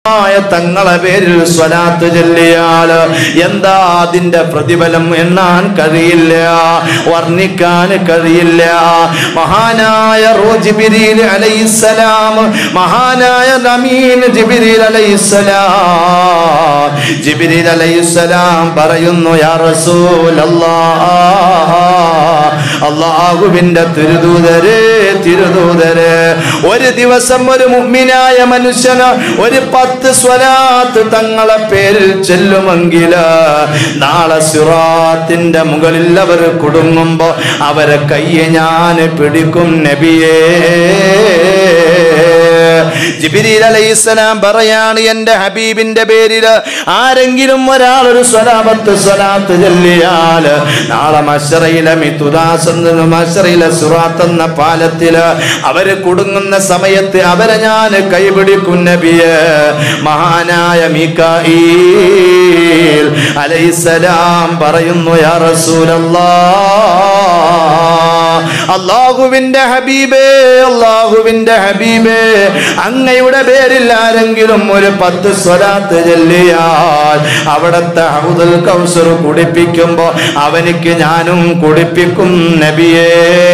ായ തങ്ങളെ പേരിൽ സ്വലാത്ത് ചൊല്ലിയാൽ എന്താ അതിന്റെ പ്രതിഫലം എണ്ണാൻ കഴിയില്ല വർണ്ണിക്കാൻ കഴിയില്ല മഹാനായ റോജിബിരിൽ അലൈസലാം മഹാനായ നമീൻ ജിബിരിൽ അലൈസലാം ജിബിരിൽ അലൈസലാം പറയുന്നു യാ റസൂലല്ലാ അള്ളാഹുവിന്റെ തിരുദൂതര് തിരുദൂതര് ഒരു ദിവസം ഒരു മുഗ്മിനായ മനുഷ്യന് ഒരു പത്ത് സ്വലാത്ത് തങ്ങളെ പേരിൽ ചെല്ലുമെങ്കിൽ നാളെ സിറാത്തിന്റെ മുകളിൽ അവർ കുടുങ്ങുമ്പോ അവരെ കയ്യെ ഞാൻ പിടിക്കും നബിയേ ജിബിരിൽ അലൈഹിസ്സലാം പറയാണ് എന്റെ ഹബീബിന്റെ പേരിൽ ആരെങ്കിലും ഒരാൾ ഒരു സ്വലാപത്ത് സ്വലാത്ത് ചൊല്ലിയാൽ നാളെ മഷറയിലെ മിതുദാസ് എന്ന മഷറയിലെ സുറാത്ത് എന്ന പാലത്തില് അവര് കുടുങ്ങുന്ന സമയത്ത് അവരെ ഞാൻ കൈപിടിക്കും നബിയെ മഹാനായ മീക്കായിൽ അലൈഹിസ്സലാം പറയുന്നു യാ റസൂലല്ലാ അള്ളാഹുവിന്റെ ഹബീബേ അള്ളാഹുവിന്റെ ഹബീബേ അങ്ങയുടെ പേരിൽ ആരെങ്കിലും ഒരു പത്ത് സ്വലാത്ത് ചൊല്ലിയാൽ അവിടത്തെ ഹൗദുൽ കൗസർ കുടിപ്പിക്കുമ്പോ അവനിക്ക് ഞാനും കുടിപ്പിക്കും നബിയേ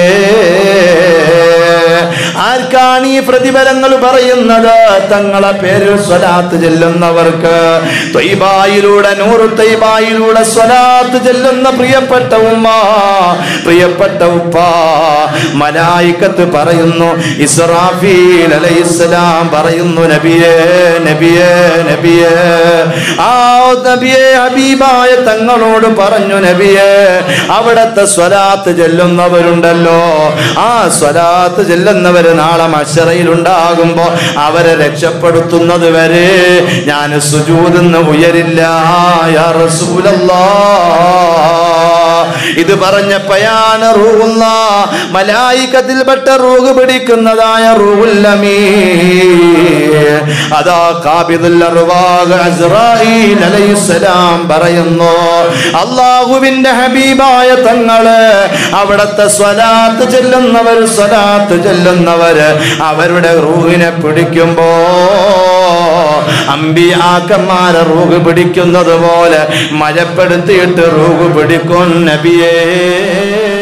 ആർക്കാണ് ഈ പ്രതിഫലങ്ങൾ പറയുന്നത് തങ്ങളെ പേരിൽ സ്വലാത്ത് ചെല്ലുന്നവർക്ക് ത്വയ്ബായിലൂടെ നൂറ് ത്വയ്ബായിലൂടെ സ്വലാത്ത് ചെല്ലുന്ന പ്രിയപ്പെട്ട ഉമ്മ പ്രിയപ്പെട്ട ഉപ്പ മലായിക്കത്ത് പറയുന്നു ഇസ്രാഫീൽ അലൈഹിസ്സലാം പറയുന്നു നബിയേ നബിയേ നബിയേ ആ നബിയേ ഹബീബായ തങ്ങളോട് പറഞ്ഞു നബിയേ അവിടത്തെ സ്വലാത്ത് ചെല്ലുന്നവരുണ്ടല്ലോ ആ സ്വലാത്ത് ചെല്ലുന്നവര് നാളെ മഷറയിൽ ഉണ്ടാകുമ്പോ അവരെ രക്ഷപ്പെടുത്തുന്നത് വരെ ഞാൻ സുജൂതെന്ന് ഉയരില്ല യാ റസൂലല്ലാ ഇത് പറഞ്ഞപ്പോഴാണ് റൂഹുള്ള മലായിക്കത്തിൽപ്പെട്ട റൂഹ് പിടിക്കുന്നതായ റൂഹുല്ലമീ അതാ കാബിദുൽ അർവാഹ് അസ്രായീൽ അലൈഹിസ്സലാം പറയുന്നു അള്ളാഹുവിന്റെ ഹബീബായ തങ്ങള് അവിടത്തെ സ്വലാത്ത് ചെല്ലുന്നവർ സ്വലാത്ത് ചെല്ലുന്നവര് അവരുടെ റൂഹിനെ പിടിക്കുമ്പോ അമ്പിയാക്കന്മാരെ റൂഹ് പിടിക്കുന്നത് പോലെ മഴപ്പെടുത്തിയിട്ട് റൂഹ് പിടിക്കും നബിയേ